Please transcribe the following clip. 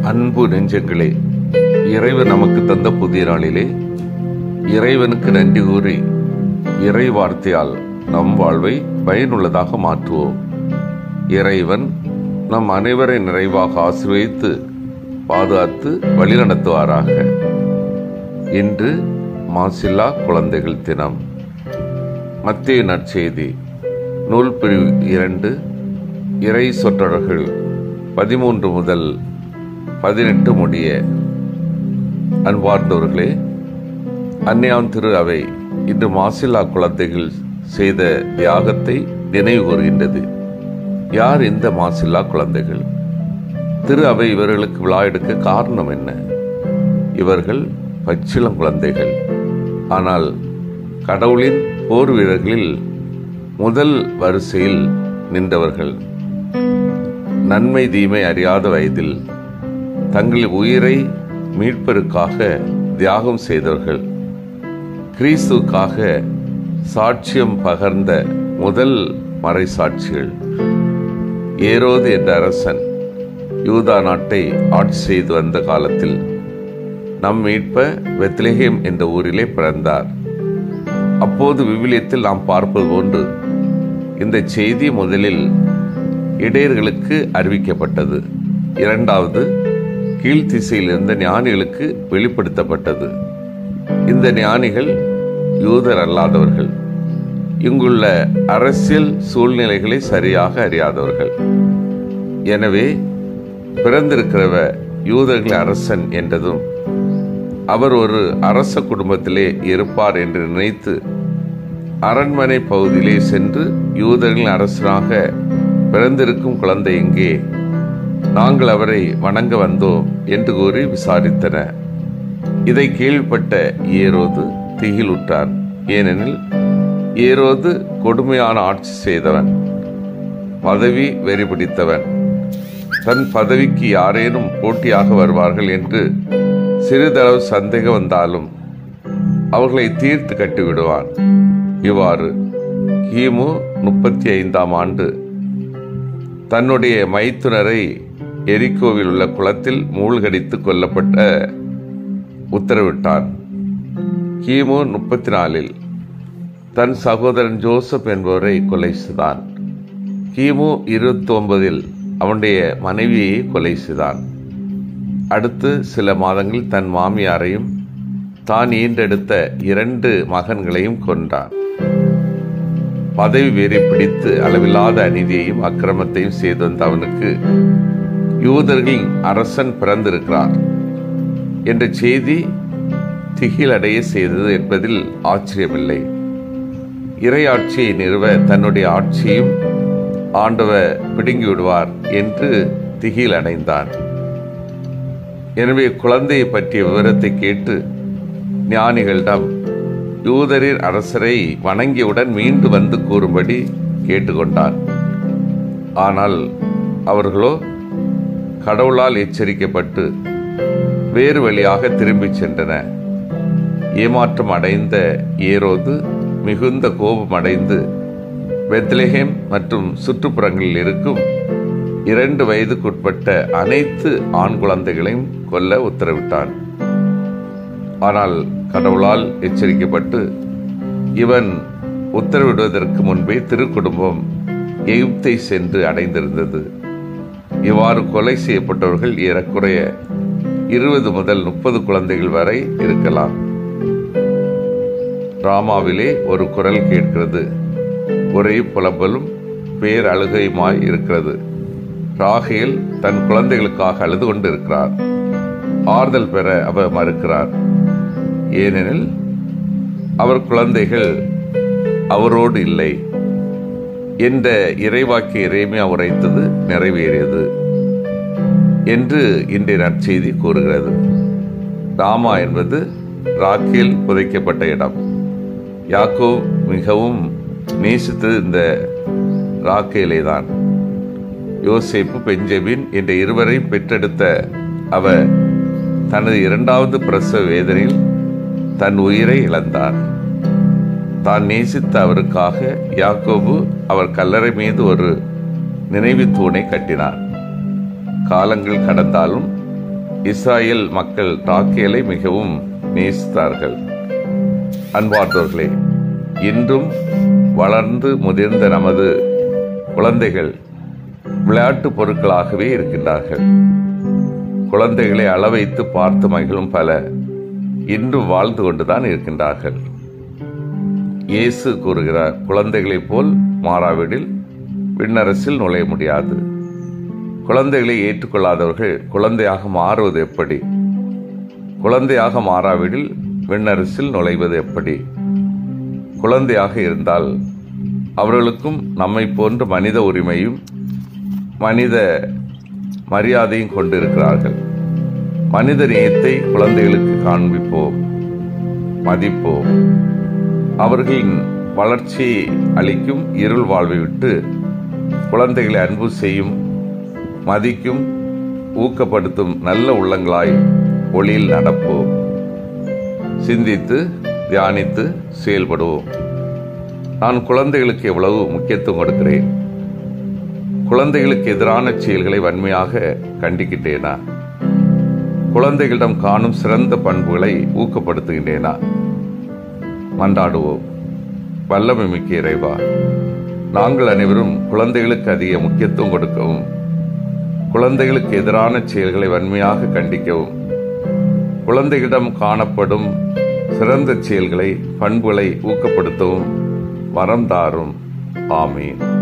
அன்பு நெஞ்சங்களே இறைவன் நமக்கு தந்த புதிய நாளிலே இறைவனுக்கு நன்றி கூறி இறை வார்த்தையால் நம் வாழ்வை பயனுள்ளதாக மாற்றுவோம் இறைவன் நம் அனைவரை நிறைவாக ஆசீர்வதித்து பாதுகாத்து வழிநடத்துவாராக இன்று மாசில்லா குழந்தைகள் தினம் மத்திய நற்செய்தி நூல் பிரிவு இரண்டு இறை சொற்றொடர்கள் பதிமூன்று முதல் பதினெட்டு முடிய அன்பார்ந்தவர்களே அன்னையாம் திரு அவை இன்று மாசில்லா குழந்தைகள் செய்த தியாகத்தை நினைவு கூறுகின்றது யார் இந்த மாசில்லா குழந்தைகள் திரு அவை இவர்களுக்கு விழா எடுக்க காரணம் என்ன இவர்கள் பச்சிளம் குழந்தைகள் ஆனால் கடவுளின் போர் வீரர்களில் முதல் வரிசையில் நின்றவர்கள் நன்மை தீமை அறியாத வயதில் தங்கள் உயிரை மீட்பதற்காக தியாகம் செய்தவர்கள் கிறிஸ்துக்காக சாட்சியம் பகர்ந்த முதல் மறைசாட்சிகள் ஏரோது என்ற அரசன் யூதா நாட்டை ஆட்சி செய்து வந்த காலத்தில் நம் மீட்ப வெத்லஹேம் என்ற ஊரிலே பிறந்தார் அப்போது விவிலியத்தில் நாம் பார்ப்பது போன்று இந்த செய்தி முதலில் இடையர்களுக்கு அறிவிக்கப்பட்டது இரண்டாவது கீழ்த்திசையில் இருந்த ஞானிகளுக்கு வெளிப்படுத்தப்பட்டது இந்த ஞானிகள் யூதர் அல்லாதவர்கள் இங்குள்ள அரசியல் சூழ்நிலைகளை சரியாக அறியாதவர்கள் எனவே பிறந்திருக்கிறவ யூதர்களின் அரசன் என்றதும் அவர் ஒரு அரச குடும்பத்திலே இருப்பார் என்று நினைத்து அரண்மனை பகுதியிலே சென்று யூதர்களின் அரசராக பிறந்திருக்கும் குழந்தை எங்கே நாங்கள் அவரை வணங்க வந்தோம் என்று கூறி விசாரித்தன இதை கேள்விப்பட்ட ஏரோது திகிலுற்றான் ஏனெனில் ஏரோது கொடுமையான ஆட்சி செய்தவன் பதவி வெறி பிடித்தவன் தன் பதவிக்கு யாரேனும் போட்டியாக வருவார்கள் என்று சிறிதளவு சந்தேகம் வந்தாலும் அவர்களை தீர்த்து கட்டிவிடுவான் இவ்வாறு கிமு முப்பத்தி ஐந்தாம் ஆண்டு தன்னுடைய மைத்துனரை எரிக்கோவில் உள்ள குளத்தில் மூழ்கடித்து கொல்லப்பட்ட உத்தரவிட்டான் கிமு முப்பத்தி நாலில் தன் சகோதரன் ஜோசப் என்பவரை கொலை செய்தான் கிமு இருபத்தி ஒன்பதில் அவனுடைய மனைவியை கொலை செய்தான் அடுத்து சில மாதங்களில் தன் மாமியாரையும் தான் ஈண்டெடுத்த இரண்டு மகன்களையும் கொன்றான் பதவி வேறி பிடித்து அளவில்லாத அநீதியையும் அக்கிரமத்தையும் செய்து வந்த அவனுக்கு யூதர்களின் அரசன் பிறந்திருக்கிறார் என்ற செய்தி திகிலடைய செய்தது என்பதில் ஆச்சரியமில்லை இறையாட்சியை நிறுவ தன்னுடைய ஆட்சியையும் ஆண்டவர் பிடுங்கி விடுவார் என்று திகில் அடைந்தான் எனவே குழந்தையை பற்றிய விவரத்தை கேட்டு ஞானிகளிடம் யூதரின் அரசரை வணங்கியவுடன் மீண்டு வந்து கூறும்படி கேட்டுக்கொண்டான் ஆனால் அவர்களோ கடவுளால் எச்சரிக்கப்பட்டு வேறு வழியாக திரும்பிச் சென்றன ஏமாற்றம் அடைந்த ஏரோது மிகுந்த கோபம் அடைந்து பெத்லஹேம் மற்றும் சுற்றுப்புறங்களில் இருக்கும் இரண்டு வயதுக்குட்பட்ட அனைத்து ஆண் குழந்தைகளையும் கொல்ல உத்தரவிட்டான் ஆனால் கடவுளால் எச்சரிக்கப்பட்டு இவன் உத்தரவிடுவதற்கு முன்பே திருக்குடும்பம் எகிப்தை சென்று அடைந்திருந்தது இவ்வாறு கொலை செய்யப்பட்டவர்கள் ஏறக்குறைய இருபது முதல் முப்பது குழந்தைகள் வரை இருக்கலாம் ராமாவிலே ஒரு குரல் கேட்கிறது ஒரே புலம்பலும் பேர் அழுகையுமாய் இருக்கிறது ராகேல் தன் குழந்தைகளுக்காக அழுது கொண்டு இருக்கிறார் ஆறுதல் பெற அவர் மறுக்கிறார் ஏனெனில் அவர் குழந்தைகள் அவரோடு இல்லை என்ற இறைவாக்கு இறைமையா உரைத்தது நிறைவேறியது என்று இன்றைய நற்செய்தி கூறுகிறது ராமா என்பது ராக்கேல் புதைக்கப்பட்ட இடம் யாக்கோ மிகவும் நேசித்தது இந்த ராக்கேலே தான் யோசேப்பு பெஞ்சமின் என்ற இருவரையும் பெற்றெடுத்த அவர் தனது இரண்டாவது பிரசவ வேதனையில் தன் உயிரை இழந்தார் தான் நேசித்த அவருக்காக யாக்கோபு அவர் கல்லறை மீது ஒரு நினைவு தூணை கட்டினார் காலங்கள் கடந்தாலும் இஸ்ராயேல் மக்கள் ராக்கேலை மிகவும் நேசித்தார்கள் அன்பார்ந்தவர்களே இன்றும் வளர்ந்து முதிர்ந்த நமது குழந்தைகள் விளையாட்டு பொருட்களாகவே இருக்கின்றார்கள் குழந்தைகளை அளவைத்து பார்த்து மகிழும் பல இன்றும் வாழ்ந்து கொண்டுதான் இருக்கின்றார்கள் இயேசு கூறுகிறார் குழந்தைகளைப் போல் மாறாவிடில் விண்ணரசில் நுழைய முடியாது குழந்தைகளை ஏற்றுக்கொள்ளாதவர்கள் குழந்தையாக மாறுவது எப்படி குழந்தையாக மாறாவிடில் விண்ணரசில் நுழைவது எப்படி குழந்தையாக இருந்தால் அவர்களுக்கும் நம்மை போன்ற மனித உரிமையும் மனித மரியாதையும் கொண்டிருக்கிறார்கள் மனித நேயத்தை குழந்தைகளுக்கு காண்பிப்போம் மதிப்போம் அவர்களின் வளர்ச்சியை அளிக்கும் இருள் வாழ்வை விட்டு குழந்தைகளை அன்பு செய்யும் மதிக்கும் ஊக்கப்படுத்தும் நல்ல உள்ளங்களாய் ஒளியில் நடப்போம் சிந்தித்து தியானித்து செயல்படுவோம் நான் குழந்தைகளுக்கு எவ்வளவு முக்கியத்துவம் கொடுக்கிறேன் குழந்தைகளுக்கு எதிரான செயல்களை வன்மையாக கண்டிக்கின்றேனா குழந்தைகளிடம் காணும் சிறந்த பண்புகளை ஊக்கப்படுத்துகின்றேனா மன்றாடுவோம் வல்லமை மிக்க இறைவா நாங்கள் அனைவரும் குழந்தைகளுக்கு அதிக முக்கியத்துவம் கொடுக்கவும் குழந்தைகளுக்கு எதிரான செயல்களை வன்மையாக கண்டிக்கவும் குழந்தைகளிடம் காணப்படும் சிறந்த செயல்களை பண்புகளை ஊக்கப்படுத்தவும் வரம் தாரும் ஆமீன்